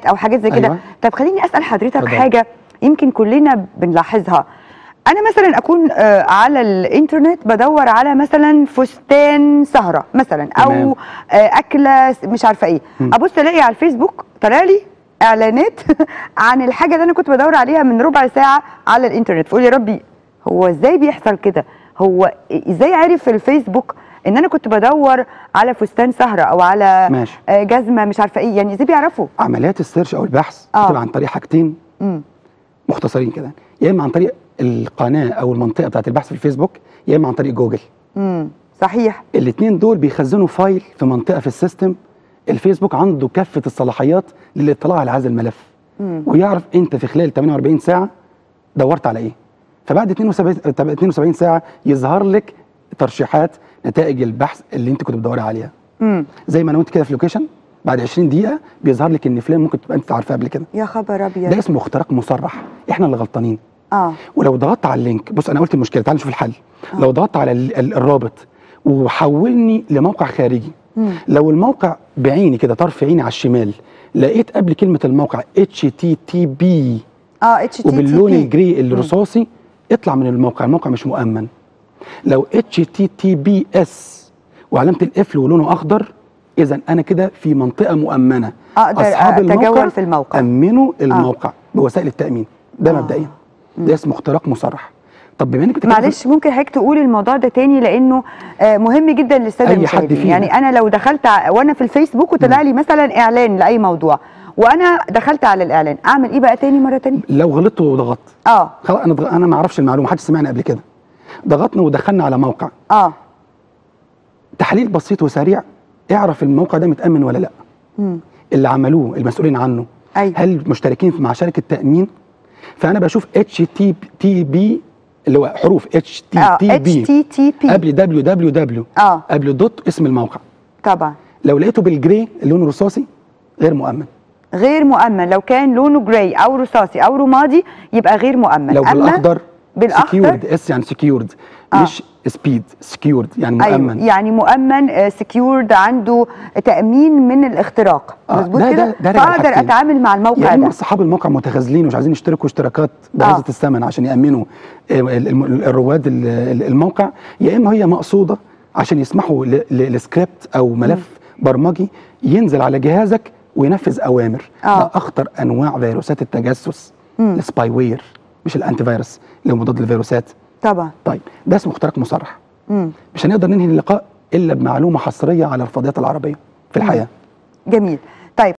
اعلانات او حاجات زي كده أيوة. طب خليني اسال حضرتك اتفضل. حاجه يمكن كلنا بنلاحظها انا مثلا اكون آه، على الانترنت بدور على مثلا فستان سهره مثلا او تمام. آه، اكله س- مش عارفه ايه مم. ابص الاقي على الفيسبوك طلع لي اعلانات عن الحاجه اللي انا كنت بدور عليها من ربع ساعه على الانترنت فقول يا ربي هو ازاي بيحصل كده هو ازاي عرف الفيسبوك ان انا كنت بدور على فستان سهره او على ماشي. آه، جزمه مش عارفه ايه يعني ازاي بيعرفوا عمليات السيرش او البحث آه. بتبقى عن طريق حاجتين امم مختصرين كده يا اما عن طريق القناه او المنطقه بتاعت البحث في الفيسبوك يا اما عن طريق جوجل امم صحيح الاثنين دول بيخزنوا فايل في منطقه في السيستم الفيسبوك عنده كافه الصلاحيات للاطلاع على هذا الملف مم. ويعرف انت في خلال 48 ساعه دورت على ايه فبعد 72 طب 72 ساعه يظهر لك ترشيحات نتائج البحث اللي انت كنت بتدوري عليها امم زي ما انا وانت كده في لوكيشن بعد 20 دقيقه بيظهر لك ان فلان ممكن تبقى انت عارفاه قبل كده يا خبر ده ابيض اسمه اختراق مصرح احنا اللي غلطانين اه ولو ضغطت على اللينك بص انا قلت المشكله تعال نشوف الحل آه. لو ضغطت على ال- ال- الرابط وحولني لموقع خارجي مم. لو الموقع بعيني كده طرف عيني على الشمال لقيت قبل كلمه الموقع اتش تي تي بي اه اتش تي وباللون الجري الرصاصي اطلع من الموقع الموقع مش مؤمن لو اتش تي تي بي اس وعلامه القفل ولونه اخضر اذا انا كده في منطقه مؤمنه أقدر أتجول في الموقع. امنوا الموقع بوسائل التامين ده مبدئيا ده اسمه اختراق مصرح طب بما انك بتتكلم في- معلش ممكن حضرتك تقول الموضوع ده تاني لانه آه، مهم جدا للساده أي حد المشاهدين فينا. يعني انا لو دخلت ع- وانا في الفيسبوك وطلع لي مثلا اعلان لاي موضوع وانا دخلت على الاعلان اعمل ايه بقى تاني مره تانية لو غلطت وضغطت اه خلاص انا ضغ... انا ما اعرفش المعلومه محدش سمعني قبل كده ضغطنا ودخلنا على موقع اه تحليل بسيط وسريع اعرف الموقع ده متامن ولا لا مم. اللي عملوه المسؤولين عنه أيوة. هل مشتركين مع شركه تامين فانا بشوف اتش تي تي بي اللي هو حروف اتش تي اه تي اتش بي تي تي بي قبل دبليو دبليو دبليو اه قبل دوت اسم الموقع طبعا لو لقيته بالجري اللون الرصاصي غير مؤمن غير مؤمن لو كان لونه جراي او رصاصي او رمادي يبقى غير مؤمن لو أما بالاخضر بالاخضر سكيورد اس يعني سكيورد آه. مش سبيد سكيورد يعني مؤمن ايوه يعني مؤمن سكيورد عنده تامين من الاختراق آه، مظبوط ده- كده ده- ده راجع فاقدر لحاجتين. اتعامل مع يا الموقع اما ده اصحاب الموقع متخاذلين ومش عايزين يشتركوا اشتراكات بهذا آه. الثمن عشان يامنوا آه، ال- الم- الرواد ال- ال- الموقع يا اما هي مقصوده عشان يسمحوا ل- ل- لسكريبت او ملف برمجي ينزل على جهازك وينفذ اوامر آه. ده اخطر انواع فيروسات التجسس مم. السباي وير مش الانتي فيروس اللي هو مضاد للفيروسات طبعا طيب ده اسمه اختراق مصرح مم. مش هنقدر ننهي اللقاء الا بمعلومه حصريه على الفضائيات العربيه في الحياه جميل